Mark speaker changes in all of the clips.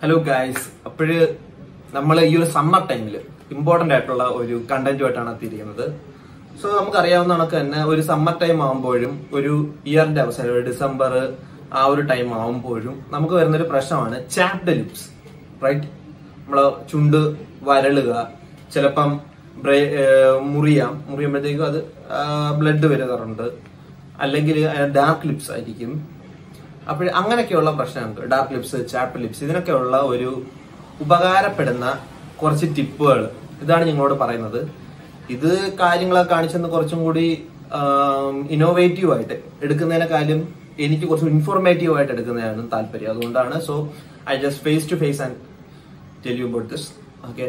Speaker 1: hello guys അപ്പോഴ് നമ്മൾ ഈ ഒരു സമ്മർ ടൈമിൽ ഇമ്പോർട്ടന്റ് ആയിട്ടുള്ള ഒരു കണ്ടന്റുമായിട്ടാണ് എത്തിയിരിക്കുന്നത് സോ നമുക്കറിയാവുന്ന കണക്ക് തന്നെ ഒരു സമ്മർ ടൈം ആകുമ്പോഴും ഒരു ഇയറിന്റെ അവസാനം ഒരു ഡിസംബർ ആ ഒരു ടൈം ആകുമ്പോഴും നമുക്ക് വരുന്നൊരു പ്രശ്നമാണ് ചാപ്ഡ് ലിപ്സ് റൈറ്റ് നമ്മള് ചുണ്ട് വരളുക ചിലപ്പം ബ്രേ- ഏഹ് മുറിയാം മുറിയുമ്പോഴത്തേക്കും അത് ബ്ലഡ് വരാറുണ്ട് അല്ലെങ്കിൽ ഡാർക്ക് ലിപ്സ് ആയിരിക്കും അപ്പോൾ അങ്ങനെയൊക്കെയുള്ള പ്രശ്നങ്ങൾക്ക് ഡാർക്ക് ലിപ്സ് ചാപ്പ് ലിപ്സ് ഇതിനൊക്കെയുള്ള ഒരു ഉപകാരപ്പെടുന്ന കുറച്ച് ടിപ്പുകൾ ഇതാണ് നിങ്ങളോട് പറയുന്നത് ഇത് കാര്യങ്ങളൊക്കെ കാണിച്ചെന്ന് കുറച്ചും കൂടി ഇന്നോവേറ്റീവ് ആയിട്ട് എടുക്കുന്നതിനെക്കാളും എനിക്ക് കുറച്ച് ഇൻഫോർമേറ്റീവ് ആയിട്ട് എടുക്കുന്നതാണ് താല്പര്യം അതുകൊണ്ടാണ് so I just face to face and tell you about this okay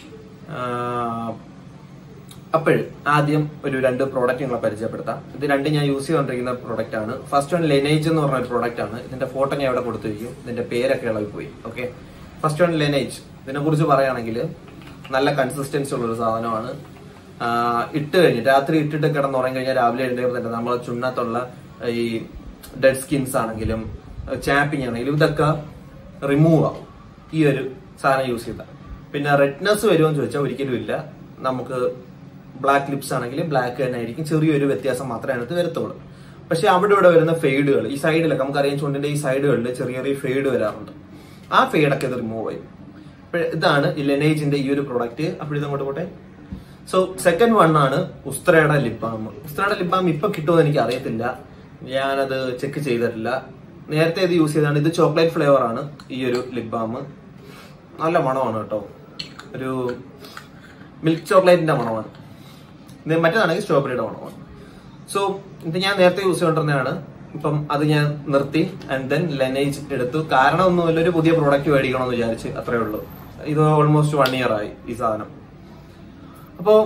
Speaker 1: അപ്പോൾ ആദ്യം ഒരു രണ്ട് പ്രോഡക്റ്റ് നിങ്ങളെ പരിചയപ്പെടുത്താം ഇത് രണ്ട് ഞാൻ യൂസ് ചെയ്തുകൊണ്ടിരിക്കുന്ന പ്രോഡക്റ്റ് ആണ് ഫസ്റ്റ് വൺ ലെനേജ് എന്ന് പറഞ്ഞ ഒരു പ്രോഡക്റ്റ് ആണ് ഇതിന്റെ ഫോട്ടോ ഞാൻ ഇവിടെ കൊടുത്തിരിക്കും ഇതിന്റെ പേരൊക്കെ ഇളകി പോയി ഓക്കെ ഫസ്റ്റ് വൺ ലെനേജ് ഇതിനെ കുറിച്ച് പറയുകയാണെങ്കിൽ നല്ല കൺസിസ്റ്റൻസി ഉള്ള ഒരു സാധനമാണ് ആഹ് ഇട്ട് കഴിഞ്ഞ് രാത്രി ഇട്ടിട്ട് കിടന്നുറങ്ങി കഴിഞ്ഞാൽ രാവിലെ എഴുന്നേൽക്കുമ്പോൾ തന്നെ നമ്മളെ ചുണ്ണത്തുള്ള ഈ ഡെഡ് സ്കിൻസ് ആണെങ്കിലും ചാപ്പിങ് ആണെങ്കിലും ഇതൊക്കെ റിമൂവ് ആവും ഈ ഒരു സാധനം യൂസ് ചെയ്താൽ പിന്നെ റെഡ്നെസ് വരുമോ എന്ന് ചോദിച്ചാൽ ഒരിക്കലും ഇല്ല നമുക്ക് ബ്ലാക്ക് ലിപ്സ് ആണെങ്കിൽ ബ്ലാക്ക് തന്നെ ആയിരിക്കും ചെറിയൊരു വ്യത്യാസം മാത്രമേ അതിനകത്ത് വരത്തുള്ളൂ പക്ഷെ അവിടെ ഇവിടെ വരുന്ന ഫെയ്ഡുകൾ ഈ സൈഡിലൊക്കെ നമുക്കറിയാം ചുണ്ടിന്റെ ഈ സൈഡുകളിൽ ചെറിയ ചെറിയ ഫെയ്ഡ് വരാറുണ്ട് ആ ഫെയ്ഡൊക്കെ ഇത് റിമൂവ് ചെയ്യും അപ്പോൾ ഇതാണ് ഈ ലെനേജിന്റെ ഈ ഒരു പ്രോഡക്റ്റ് അപ്പോൾ ഇത് അങ്ങോട്ട് പോട്ടെ സോ സെക്കൻഡ് വൺ ആണ് ഉസ്ത്രയുടെ ലിപ് ബാം ഉസ്ത്രയുടെ ലിപ് ബാം ഇപ്പൊ കിട്ടുമോ എനിക്ക് അറിയത്തില്ല ഞാനത് ചെക്ക് ചെയ്തിട്ടില്ല നേരത്തെ ഇത് യൂസ് ചെയ്താണ് ഇത് ചോക്ലേറ്റ് ഫ്ലേവർ ആണ് ഈ ഒരു ലിപ് ബാം നല്ല മണമാണ് കേട്ടോ ഒരു മിൽക്ക് ചോക്ലേറ്റിന്റെ മണമാണ് ഇത് മറ്റേതാണെങ്കിൽ സ്ട്രോബെറിയുടെ മണമാണ് സോ ഇത് ഞാൻ നേരത്തെ യൂസ് ചെയ്തുകൊണ്ടിരുന്നതാണ് ഇപ്പം അത് ഞാൻ നിർത്തി ആൻഡ് ദെൻ ലെനേജ് എടുത്തു കാരണം ഒന്നുമില്ല ഒരു പുതിയ പ്രോഡക്റ്റ് മേടിക്കണമെന്ന് വിചാരിച്ച് അത്രേ ഉള്ളൂ ഇത് ഓൾമോസ്റ്റ് വൺ ഇയർ ആയി ഈ സാധനം അപ്പോ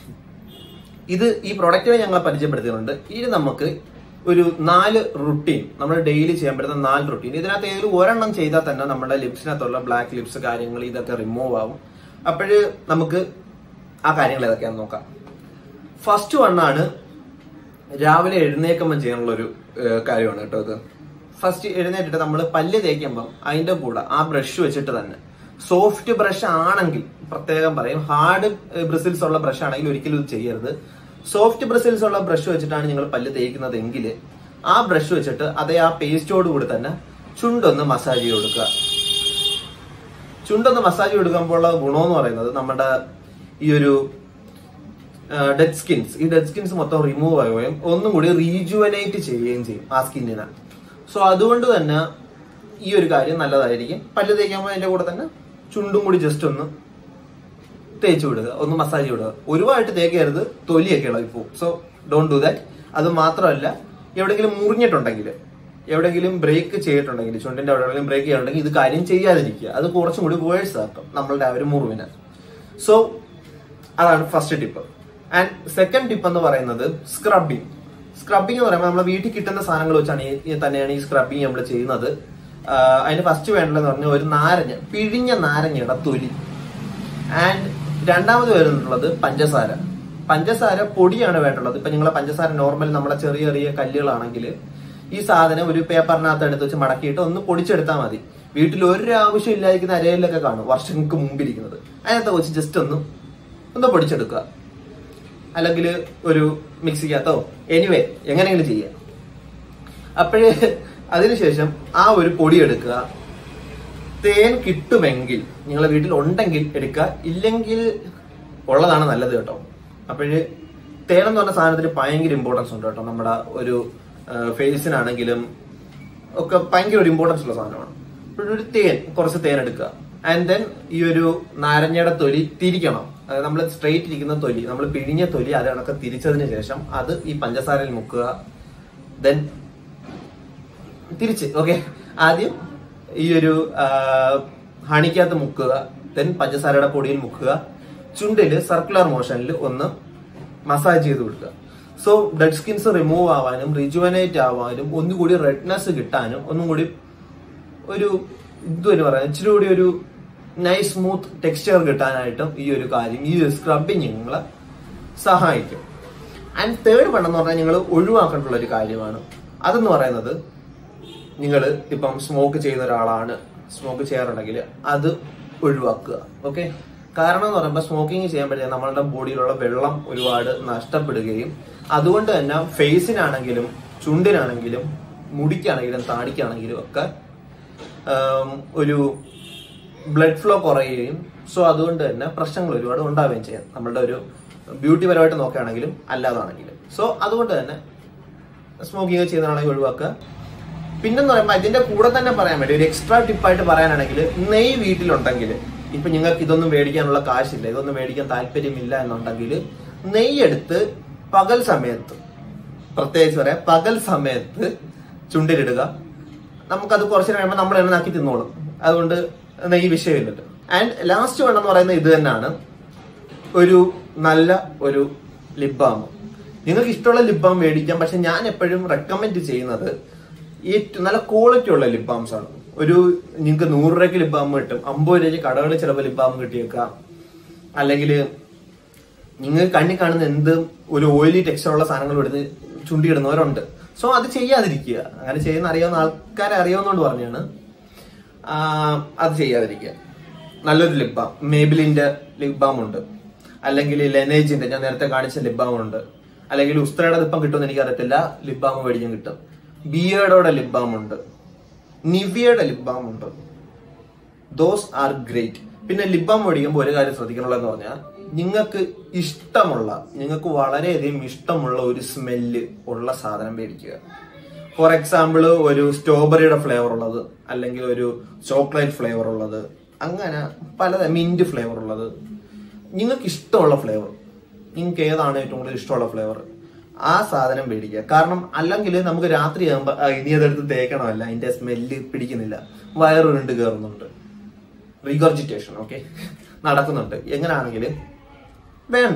Speaker 1: ഇത് ഈ പ്രോഡക്റ്റിനെ ഞങ്ങൾ പരിചയപ്പെടുത്തിയിട്ടുണ്ട് ഇനി നമുക്ക് ഒരു നാല് റുട്ടീൻ നമ്മൾ ഡെയിലി ചെയ്യാൻ പറ്റുന്ന നാല് റുട്ടീൻ ഇതിനകത്ത് ഏതൊരു ഒരെണ്ണം ചെയ്താൽ തന്നെ നമ്മുടെ ലിപ്സിനകത്തുള്ള ബ്ലാക്ക് ലിപ്സ് കാര്യങ്ങൾ ഇതൊക്കെ റിമൂവ് ആവും അപ്പോഴ് നമുക്ക് ആ കാര്യങ്ങൾ ഏതൊക്കെയാണെന്ന് നോക്കാം ഫസ്റ്റ് വണ്ണാണ് രാവിലെ എഴുന്നേക്കുമ്പോൾ ചെയ്യാനുള്ള ഒരു കാര്യമാണ് കേട്ടോ ഇത് ഫസ്റ്റ് എഴുന്നേറ്റിട്ട് നമ്മൾ പല്ല് തേക്കുമ്പം അതിന്റെ കൂടെ ആ ബ്രഷ് വെച്ചിട്ട് തന്നെ സോഫ്റ്റ് ബ്രഷ് ആണെങ്കിൽ പ്രത്യേകം പറയും ഹാർഡ് ബ്രിസിൽസ് ഉള്ള ബ്രഷ് ആണെങ്കിൽ ഒരിക്കലും ഇത് ചെയ്യരുത് സോഫ്റ്റ് ബ്രിസിൽസ് ഉള്ള ബ്രഷ് വെച്ചിട്ടാണ് നിങ്ങൾ പല്ല് തേക്കുന്നതെങ്കിൽ ആ ബ്രഷ് വെച്ചിട്ട് അതേ ആ പേസ്റ്റോട് കൂടി തന്നെ ചുണ്ടൊന്ന് മസാജ് ചെയ്ത് കൊടുക്കുക ചുണ്ടൊന്ന് മസാജ് കൊടുക്കുമ്പോൾ ഗുണമെന്ന് പറയുന്നത് നമ്മുടെ ഈ ഒരു ഡെഡ് സ്കിൻസ് ഈ ഡെഡ് സ്കിൻസ് മൊത്തം റിമൂവ് ആവുകയും ഒന്നും കൂടി റീജുവനേറ്റ് ചെയ്യുകയും ചെയ്യും ആ സ്കിന്നിനെ സോ അതുകൊണ്ട് തന്നെ ഈ ഒരു കാര്യം നല്ലതായിരിക്കും പല്ല് തേക്കുമ്പോൾ അതിന്റെ കൂടെ തന്നെ ചുണ്ടും കൂടി ജസ്റ്റ് ഒന്ന് തേച്ച് വിടുക ഒന്ന് മസാജ് വിടുക ഒരുപാട് തേക്കരുത് തൊലിയൊക്കെ ഇളകിപ്പോവും സോ ഡോണ്ട് ഡു ദാറ്റ് അത് മാത്രമല്ല എവിടെയെങ്കിലും മുറിഞ്ഞിട്ടുണ്ടെങ്കിൽ എവിടെയെങ്കിലും ബ്രേക്ക് ചെയ്തിട്ടുണ്ടെങ്കിൽ ചുണ്ടിന്റെ എവിടെയെങ്കിലും ബ്രേക്ക് ചെയ്തിട്ടുണ്ടെങ്കിൽ ഇത് കാര്യം ചെയ്യാതിരിക്കുക അത് കുറച്ചും കൂടി വേഴ്സ് ആക്കും നമ്മളുടെ ആ ഒരു മുറിവിനെ സോ അതാണ് first tip and second tip എന്ന് പറയുന്നത് സ്ക്രബിങ് സ്ക്രബിങ് എന്ന് പറയുമ്പോൾ നമ്മൾ വീട്ടിൽ കിട്ടുന്ന സാധനങ്ങൾ വെച്ചാണ് ഈ- ഈ തന്നെയാണ് ഈ സ്ക്രബിങ് നമ്മൾ ചെയ്യുന്നത് ആഹ് അതിന് ഫസ്റ്റ് വേണ്ടതെന്ന് പറഞ്ഞാൽ ഒരു നാരങ്ങ പിഴിഞ്ഞ നാരങ്ങയുടെ തൊലി ആൻഡ് രണ്ടാമത് വരുന്നുള്ളത് പഞ്ചസാര പഞ്ചസാര പൊടിയാണ് വേണ്ടുള്ളത് ഇപ്പൊ നിങ്ങളെ പഞ്ചസാര നോർമൽ നമ്മുടെ ചെറിയ ചെറിയ കല്ലുകളാണെങ്കിൽ ഈ സാധനം ഒരു പേപ്പറിനകത്ത് എടുത്ത് വെച്ച് മടക്കിയിട്ട് ഒന്ന് പൊടിച്ചെടുത്താൽ മതി വീട്ടിൽ ഒരു ആവശ്യം ഇല്ലായിരിക്കുന്ന അരയിലൊക്കെ കാണും വർഷങ്ങൾക്ക് മുമ്പിരിക്കുന്നത് അതിനകത്ത് വെച്ച് ജസ്റ്റ് ഒന്ന് ഒന്ന് പൊടിച്ചെടുക്കുക അല്ലെങ്കിൽ ഒരു മിക്സിക്കകത്തോ എനിവേ എങ്ങനെയെങ്കിലും ചെയ്യാം അപ്പോഴേ അതിനുശേഷം ആ ഒരു പൊടി എടുക്കുക തേൻ കിട്ടുമെങ്കിൽ നിങ്ങളെ വീട്ടിൽ ഉണ്ടെങ്കിൽ എടുക്കുക ഇല്ലെങ്കിൽ ഉള്ളതാണ് നല്ലത് കേട്ടോ അപ്പോഴ് തേൻ എന്ന് പറഞ്ഞ സാധനത്തിന് ഭയങ്കര ഇമ്പോർട്ടൻസ് ഉണ്ട് കേട്ടോ നമ്മുടെ ഒരു ഫേസിനാണെങ്കിലും ഒക്കെ ഭയങ്കര ഒരു ഇമ്പോർട്ടൻസ് ഉള്ള സാധനമാണ് അപ്പോഴൊരു തേൻ കുറച്ച് തേൻ എടുക്കുക ആൻഡ് ദെൻ ഈ ഒരു നാരങ്ങയുടെ തൊലി തിരിക്കണം അതായത് നമ്മൾ സ്ട്രെയിറ്റ് ഇരിക്കുന്ന തൊലി നമ്മൾ പിഴിഞ്ഞ തൊലി അത് കണക്ക് തിരിച്ചതിന് ശേഷം അത് ഈ പഞ്ചസാരയിൽ മുക്കുക ദെൻ തിരിച്ച് ഓക്കെ ആദ്യം ഈ ഒരു ഹണിക്കകത്ത് മുക്കുക ദെൻ പഞ്ചസാരയുടെ പൊടിയിൽ മുക്കുക ചുണ്ടില് സർക്കുലർ മോഷനിൽ ഒന്ന് മസാജ് ചെയ്ത് കൊടുക്കുക സോ ഡെഡ് സ്കിൻസ് റിമൂവ് ആവാനും റിജുവനേറ്റ് ആവാനും ഒന്നുകൂടി റെഡ്നെസ് കിട്ടാനും ഒന്നും കൂടി ഒരു ഇതുവരെ പറയാം ഇച്ചിരി കൂടി ഒരു നൈസ് സ്മൂത്ത് ടെക്സ്ചർ കിട്ടാനായിട്ടും ഈ ഒരു കാര്യം ഈ ഒരു സ്ക്രബിങ് നിങ്ങളെ സഹായിക്കും ആൻഡ് തേർഡ് പണ്ടെന്ന് പറഞ്ഞാൽ നിങ്ങൾ ഒഴിവാക്കേണ്ടുള്ള ഒരു കാര്യമാണ് അതെന്ന് പറയുന്നത് നിങ്ങൾ ഇപ്പം സ്മോക്ക് ചെയ്യുന്ന ഒരാളാണ് സ്മോക്ക് ചെയ്യാറുണ്ടെങ്കിൽ അത് ഒഴിവാക്കുക ഓക്കെ കാരണം എന്ന് പറയുമ്പോൾ സ്മോക്കിംഗ് ചെയ്യാൻ പറ്റില്ല നമ്മളുടെ ബോഡിയിലുള്ള വെള്ളം ഒരുപാട് നഷ്ടപ്പെടുകയും അതുകൊണ്ട് തന്നെ ഫേസിനാണെങ്കിലും ചുണ്ടിനാണെങ്കിലും മുടിക്കാണെങ്കിലും താടിക്കാണെങ്കിലും ഒക്കെ ആം, ഒരു ബ്ലഡ് ഫ്ലോ കുറയുകയും സോ അതുകൊണ്ട് തന്നെ പ്രശ്നങ്ങൾ ഒരുപാട് ഉണ്ടാവുകയും ചെയ്യാം നമ്മളുടെ ഒരു ബ്യൂട്ടി പരമായിട്ട് നോക്കുകയാണെങ്കിലും അല്ലാതാണെങ്കിലും സോ അതുകൊണ്ട് തന്നെ സ്മോക്കിംഗ് ചെയ്യുന്നതാണെങ്കിൽ ഒഴിവാക്കുക പിന്നെന്ന് പറയുമ്പോൾ ഇതിന്റെ കൂടെ തന്നെ പറയാൻ വേണ്ടി ഒരു എക്സ്ട്രാ ടിപ്പായിട്ട് പറയാനാണെങ്കിൽ നെയ് വീട്ടിലുണ്ടെങ്കിൽ ഇപ്പൊ നിങ്ങൾക്ക് ഇതൊന്നും മേടിക്കാനുള്ള കാശില്ല ഇതൊന്നും മേടിക്കാൻ താല്പര്യമില്ല എന്നുണ്ടെങ്കിൽ നെയ്യ് എടുത്ത് പകൽ സമയത്ത് പ്രത്യേകിച്ച് പറയാം പകൽ സമയത്ത് ചുണ്ടിലിടുക നമുക്കത് കുറച്ച് കഴിയുമ്പോൾ നമ്മൾ എണ്ണാക്കി തിന്നോളും അതുകൊണ്ട് നെയ്യ് വിഷയമില്ലല്ലോ ആൻഡ് ലാസ്റ്റ് വേണമെന്ന് പറയുന്നത് ഇത് തന്നെയാണ് ഒരു നല്ല ഒരു ലിപ് ബാം നിങ്ങൾക്ക് ഇഷ്ടമുള്ള ലിപ് ബാം മേടിക്കാം പക്ഷെ ഞാൻ എപ്പോഴും റെക്കമെൻഡ് ചെയ്യുന്നത് ഏറ്റവും നല്ല ക്വാളിറ്റി ഉള്ള ലിപ് ബാംസ് ആണ് ഒരു നിങ്ങൾക്ക് നൂറ് രൂപയ്ക്ക് ലിപ് ബാം കിട്ടും അമ്പത് രൂപയ്ക്ക് കടകളിൽ ചിലപ്പോൾ ലിപ് ബാം കിട്ടിയേക്കാം അല്ലെങ്കിൽ നിങ്ങൾ കണ്ണി കാണുന്ന എന്ത് ഒരു ഓയിലി ടെക്സ്ചർ ഉള്ള സാധനങ്ങൾ എടുത്ത് ചുണ്ടിയിടുന്നവരുണ്ട് സോ അത് ചെയ്യാതിരിക്കുക അങ്ങനെ ചെയ്യുന്ന അറിയാവുന്ന ആൾക്കാരെ അറിയാവുന്നതുകൊണ്ട് പറഞ്ഞാണ് ആ, അത് ചെയ്യാതിരിക്കുക നല്ലൊരു ലിപ് ബാം മേബിലിന്റെ ലിപ് ബാം ഉണ്ട് അല്ലെങ്കിൽ ലെനേജിന്റെ ഞാൻ നേരത്തെ കാണിച്ച ലിപ് ബാം ഉണ്ട് അല്ലെങ്കിൽ ഉസ്ത്രയുടെ ഇപ്പം കിട്ടുമെന്ന് എനിക്കറിയത്തില്ല ലിപ് ബാം മേടിക്കാൻ കിട്ടും ബിയേഡോടെ ലിപ് ബാം ഉണ്ട് നിവിയയുടെ ലിപ് ബാം ഉണ്ട് ദോസ് ആർ ഗ്രേറ്റ് പിന്നെ ലിപ് ബാം മേടിക്കുമ്പോൾ ഒരു കാര്യം ശ്രദ്ധിക്കണുള്ളതെന്ന് പറഞ്ഞാൽ നിങ്ങൾക്ക് ഇഷ്ടമുള്ള നിങ്ങൾക്ക് വളരെയധികം ഇഷ്ടമുള്ള ഒരു സ്മെല്ല് ഉള്ള സാധനം മേടിക്കുക ഫോർ എക്സാമ്പിൾ ഒരു സ്ട്രോബെറിയുടെ ഫ്ലേവർ ഉള്ളത് അല്ലെങ്കിൽ ഒരു ചോക്ലേറ്റ് ഫ്ലേവർ ഉള്ളത് അങ്ങനെ പല മിന്റ് ഫ്ലേവർ ഉള്ളത് നിങ്ങൾക്ക് ഇഷ്ടമുള്ള ഫ്ലേവർ നിങ്ങൾക്ക് ഏതാണ് ഏറ്റവും കൂടുതൽ ഇഷ്ടമുള്ള ഫ്ലേവർ ആ സാധനം മേടിക്കുക കാരണം അല്ലെങ്കിൽ നമുക്ക് രാത്രി ആകുമ്പോൾ ഇനി അതെടുത്ത് തേക്കണമല്ല അതിന്റെ സ്മെല്ല് പിടിക്കുന്നില്ല വയറുരുണ്ട് കയറുന്നുണ്ട് റിഗർജിറ്റേഷൻ ഓക്കെ നടക്കുന്നുണ്ട് എങ്ങനെയാണെങ്കിലും വേണ്ട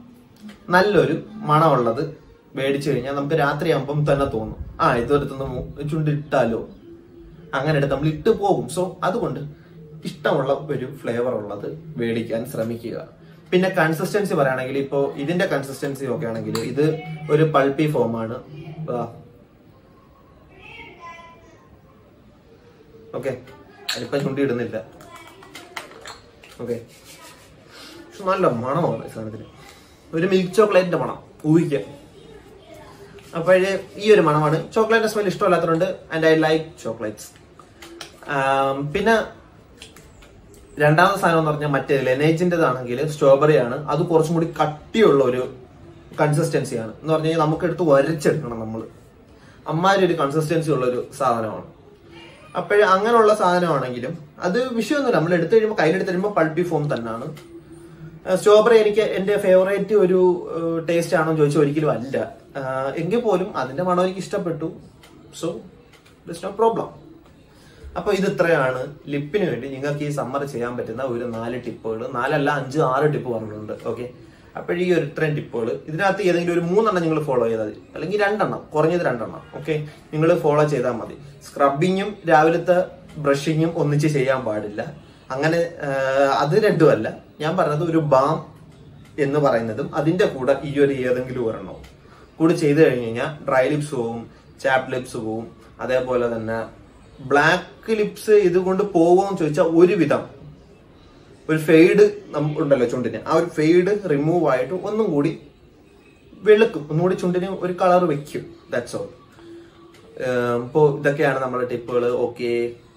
Speaker 1: നല്ലൊരു മണമുള്ളത് മേടിച്ചു കഴിഞ്ഞാൽ നമുക്ക് രാത്രിയാകുമ്പം തന്നെ തോന്നും ആ ഇതൊരുത്തൊന്ന് മു- ചുണ്ടിട്ടാലോ അങ്ങനെ എടുത്ത് നമ്മൾ ഇട്ട് പോകും സോ അതുകൊണ്ട് ഇഷ്ടമുള്ള ഒരു ഫ്ലേവർ ഉള്ളത് മേടിക്കാൻ ശ്രമിക്കുക പിന്നെ കൺസിസ്റ്റൻസി പറയുകയാണെങ്കിൽ ഇപ്പോൾ ഇതിന്റെ കൺസിസ്റ്റൻസി ഒക്കെ ആണെങ്കിൽ ഇത് ഒരു പൾപ്പി ഫോമാണ് ഓക്കെ അതിലിപ്പം ചുണ്ടി ഇടുന്നില്ല ഓക്കെ പക്ഷെ നല്ല മണമാണ് ഈ സാധനത്തിന് ഒരു മിൽക്ക് ചോക്ലേറ്റിന്റെ മണം ഊഹിക്കാം അപ്പോഴേ ഈ ഒരു മണമാണ് ചോക്ലേറ്റ് സ്മെൽ ഇഷ്ടമല്ലാത്തതുകൊണ്ട് ആൻഡ് ഐ ലൈക്ക് ചോക്ലേറ്റ്സ് പിന്നെ രണ്ടാമത്തെ സാധനം എന്ന് പറഞ്ഞാൽ മറ്റേ ലെനേജിൻ്റെതാണെങ്കിൽ സ്ട്രോബെറി ആണ് അത് കുറച്ചും കൂടി കട്ടിയുള്ള ഒരു കൺസിസ്റ്റൻസിയാണ് എന്ന് പറഞ്ഞു കഴിഞ്ഞാൽ നമുക്ക് എടുത്ത് വരച്ചെടുക്കണം നമ്മൾ അമ്മാരി ഒരു കൺസിസ്റ്റൻസി ഉള്ള ഒരു സാധനമാണ് അപ്പോഴേ അങ്ങനെയുള്ള സാധനമാണെങ്കിലും അത് വിഷയമൊന്നുമില്ല നമ്മൾ എടുത്തു കഴിയുമ്പോൾ കയ്യിലെടുത്ത് കഴിയുമ്പോൾ പൾപ്പി ഫോം തന്നെയാണ് സ്ട്രോബെറി എനിക്ക് എന്റെ ഫേവറേറ്റ് ഒരു ടേസ്റ്റ് ആണോ എന്ന് ചോദിച്ചാൽ ഒരിക്കലും അല്ല ആഹ് എങ്കിൽ പോലും അതിന്റെ മണം എനിക്ക് ഇഷ്ടപ്പെട്ടു സോ നോ പ്രോബ്ലം അപ്പൊ ഇത് ഇത്രയാണ് ലിപ്പിന് വേണ്ടി നിങ്ങൾക്ക് ഈ സമ്മർ ചെയ്യാൻ പറ്റുന്ന ഒരു നാല് ടിപ്പുകൾ നാലല്ല അഞ്ച് ആറ് ടിപ്പ് പറഞ്ഞിട്ടുണ്ട് ഓക്കെ അപ്പോൾ ഈ ഒരു ഇത്രയും ടിപ്പുകൾ ഇതിനകത്ത് ഏതെങ്കിലും ഒരു മൂന്നെണ്ണം നിങ്ങൾ ഫോളോ ചെയ്താൽ മതി അല്ലെങ്കിൽ രണ്ടെണ്ണം കുറഞ്ഞത് രണ്ടെണ്ണം ഓക്കെ നിങ്ങൾ ഫോളോ ചെയ്താൽ മതി സ്ക്രബിങ്ങും രാവിലത്തെ ബ്രഷിങ്ങും ഒന്നിച്ച് ചെയ്യാൻ പാടില്ല അങ്ങനെ ആഹ് അത് രണ്ടുമല്ല ഞാൻ പറഞ്ഞത് ഒരു ബാം എന്ന് പറയുന്നതും അതിന്റെ കൂടെ ഈ ഒരു ഏതെങ്കിലും ഒരെണ്ണവും കൂടി ചെയ്തു കഴിഞ്ഞ് കഴിഞ്ഞാൽ ഡ്രൈ ലിപ്സ് പോവും ചാപ്പ് ലിപ്സ് പോവും അതേപോലെ തന്നെ ബ്ലാക്ക് ലിപ്സ് ഇതുകൊണ്ട് പോകുമെന്ന് ചോദിച്ചാൽ ഒരുവിധം ഒരു ഫെയ്ഡ് ഉണ്ടല്ലോ ചുണ്ടിന് ആ ഒരു ഫെയ്ഡ് റിമൂവ് ആയിട്ട് ഒന്നും കൂടി വെളുക്കും ഒന്നുകൂടി ചുണ്ടിന് ഒരു കളർ വെക്കും ദാറ്റ്സ് ഓൾ ഇപ്പോൾ ഇതൊക്കെയാണ് നമ്മുടെ ടിപ്പുകൾ ഓക്കെ